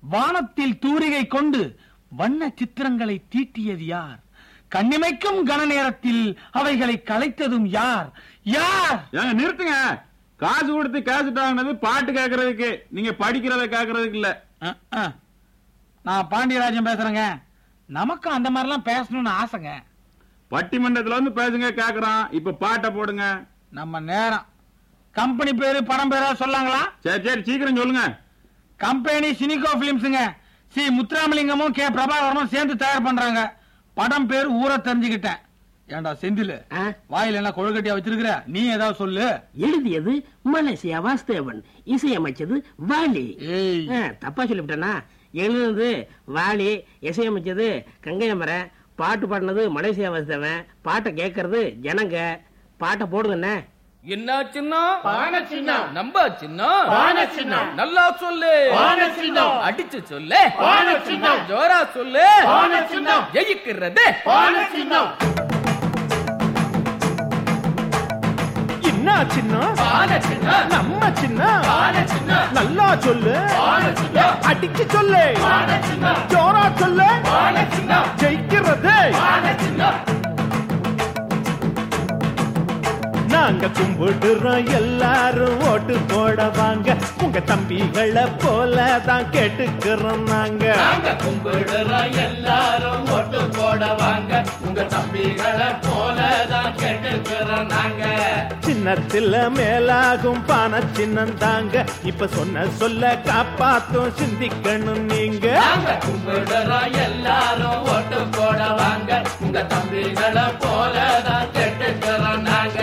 வானத்தில் தூரிகை கொண்டு வண்ண சித்திரங்களை தீட்டியது யார் கண்ணிமைக்கும் கன நேரத்தில் அவைகளை கலைத்ததும் யார் யார் ஏங்க நிறுத்துங்க காசு கொடுத்து கேசட் வாங்கினது பாட்டு கேட்கறதுக்கு நீங்க படிக்கிறத கேட்கறதுக்கு இல்ல அஹ், அஹ். நான் பாண்டியராஜன் பேசுறேங்க நமக்கும் அந்த மாதிரிலாம் பேசணும்னு ஆசைங்க பட்டிமன்றத்துல வந்து பேசுங்க கேக்குறான் இப்ப பாட்டை போடுங்க நம்ம நேரம் கம்பெனி பேரு படம் பேரா சொல்லாங்களா சரி சரி சீக்கிரம் சொல்லுங்க கம்பெனி சினிகோ பிலிம்ஸுங்க சி முத்துராமலிங்கமும் கே பிரபாகரனும் சேர்ந்து தயார் பண்றாங்க படம் பேர் ஊரை தெரிஞ்சுக்கிட்டேன் ஏண்டா செந்தில் ஆ? வாயில என்ன கொழுக்கட்டியா வச்சிருக்கிற நீ ஏதாவது சொல்லு எழுதியது மலேசியா வாசுதேவன் இசையமைச்சது வாலி ஏய் ஆ, தப்பா சொல்லிவிட்டேனா எழுதுனது வாலி இசையமைச்சது கங்கையமரன் பாட்டு பாடினது மலேசியா வாசுதேவன் பாட்டை கேட்கறது ஜனங்க பாட்டை போடுங்கண்ணே என்ன சின்னம் நம்ப சின்னம் நல்லா சொல்லு அடிச்சு சொல்லு ஜோரா சொல்லு ஜெயிக்கிறது என்ன சின்ன பான சின்னம் நம்ம சின்ன பான சின்னம் நல்லா சொல்லு பான சின்னம் அடிச்சு சொல்லு பான சின்னம் ஜோரா சொல்லு பான சின்னம் ஜெயிக்கிறது பான சின்னம் நாங்க கும்பிடுறோம் எல்லாரும் ஓட்டு போட வாங்க உங்க தம்பிகளை போல தான் கேட்டுக்கிறோம் நாங்க நாங்க கும்பிடுறோம் எல்லாரும் ஓட்டு போட வாங்க உங்க தம்பிகளை போலதான் கேட்டுக்கிறோம் நாங்க சின்னத்துல மேலாகும் பான சின்னம் தாங்க இப்ப சொன்ன சொல்ல காப்பாத்தும் சிந்திக்கணும் நீங்க நாங்க கும்பிடுறோம் எல்லாரும் ஓட்டு போட வாங்க உங்க தம்பிகளை போலதான் கேட்டுக்கிறோம் நாங்க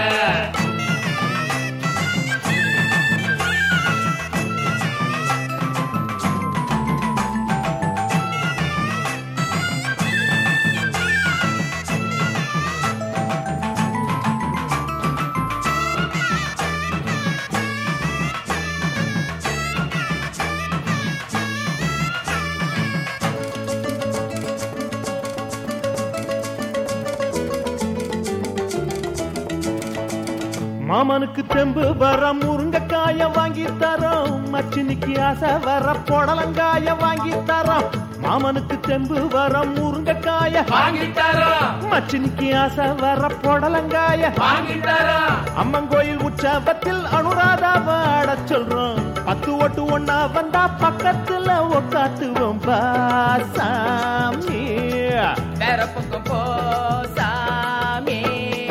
மாமனுக்கு தெம்பு வர முருங்கைக்காய வாங்கி தரோம் மச்சினிக்கு ஆசை வர புடலங்காய வாங்கி தரோம் மாமனுக்கு தெம்பு வர முருங்கைக்காய வாங்கிட்டாரோம் மச்சினிக்கு ஆசை வர புடலங்காய வாங்கிட்டாரோம் அம்மன் கோயில் உற்சவத்தில் அனுராதாவை ஆடச் சொல்றோம் பத்து ஓட்டு ஒன்னா வந்தா பக்கத்துல உக்காத்துவோம் பாசாமி வேற பக்கம் போ சாமி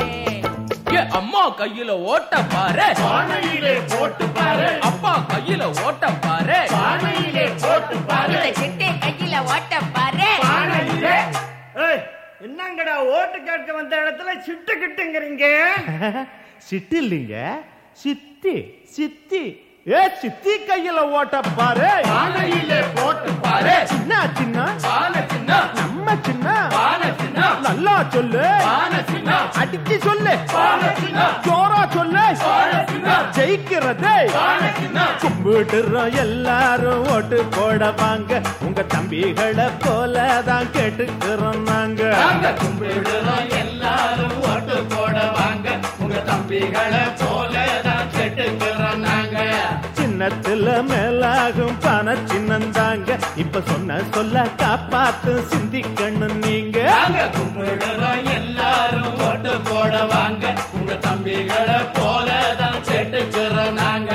ஏ அம்மா கையில ஓட்ட பாரு பானையிலே போட்டு பாரு அப்பா கையில ஓட்ட பாரு பானையிலே போட்டு பாரு இந்த சிட்டை கையில ஓட்ட பாரு பானையிலே என்னங்கடா ஓட்டு கேட்க வந்த இடத்துல சிட்டு கிட்டுங்கிறீங்க சிட்டு இல்லைங்க சித்தி சித்தி ஏ சித்தி கையில ஓட்ட பாரு பானையிலே போட்டு பாரு சின்ன சின்ன பானை சின்ன நம்ம சின்ன பானை சின்ன நல்லா சொல்லு பானை சின்ன அடிச்சு சொல்லு பானை சின்ன ஜோரா சொல்லு பானை சின்ன ஜெயிக்கிறது பானை சின்ன கும்பிடுறோம் எல்லாரும் ஓட்டு போட வாங்க உங்க தம்பிகளை போல தான் கேட்டுக்கிறோம் நாங்க நாங்க கும்பிடுறோம் எல்லாரும் ஓட்டு போட வாங்க உங்க தம்பிகளை போலதான் கேட்டுக்கிறோம் நாங்க சின்னத்துல மேலாகும் பண சின்னந்தாங்க இப்ப சொன்ன சொல்ல காப்பாத்து சிந்திக்கணும் நீங்க நாங்க கும்பிடுறோம் எல்லாரும் ஓட்டு போட வாங்க உங்க தம்பிகளை போலதான் கேட்டுக்கிறோம் நாங்க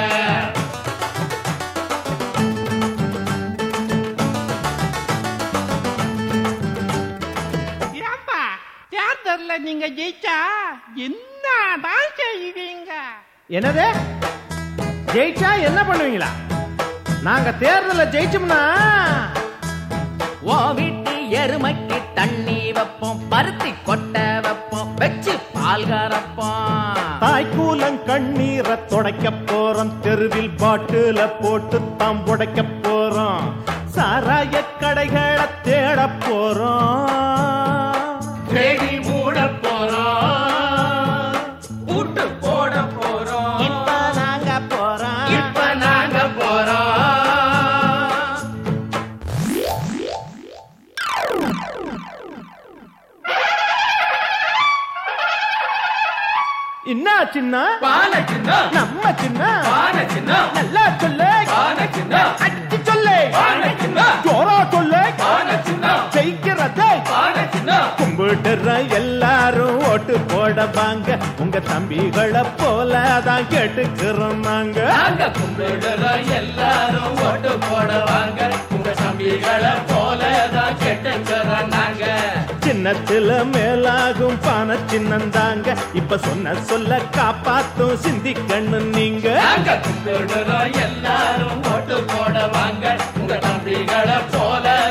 ஏப்பா தேர்தல்ல நீங்க ஜெயிச்சா என்னதான் செய்வீங்க என்னது ஜெயிச்சா என்ன பண்ணுவீங்களா நாங்க தேர்தல ஜெயிச்சோம்னா ஓ வீட்டு எருமைக்கு தண்ணி வைப்போம் பருத்தி கொட்டை வைப்போம் வச்சு பால் கறப்போம் தாய்க்கூலம் கண்ணீரை துடைக்க போறோம் தெருவில் பாட்டுல போட்டு தாம் உடைக்க போறோம் சாராய கடைகளை தேட போறோம் தேடி மூட போறோம் பூட்டு போட போறோம் இப்ப நாங்க போறோம் இப்ப நாங்க போறோம் என்ன சின்ன பானை சின்ன நம்ம சின்ன பானை சின்ன நல்லா சொல்லு பானை சின்ன அடிச்சு சொல்லு பானை சின்ன கும்பிடுறோம் எல்லாரும் ஓட்டு போட வாங்க உங்க தம்பிகளை போல தான் கேட்டுக்கிறோம் நாங்க நாங்க கும்பிடுறோம் எல்லாரும் ஓட்டு போட வாங்க உங்க தம்பிகளை போலதான் கெட்டுக்கிறோம் நாங்க சின்னத்துல மேலாகும் பான சின்னந்தாங்க இப்ப சொன்ன சொல்ல காப்பாத்தும் சிந்திக்கணும் நீங்க நாங்க கும்பிடுறோம் எல்லாரும் ஓட்டு போட வாங்க உங்க தம்பிகளை போல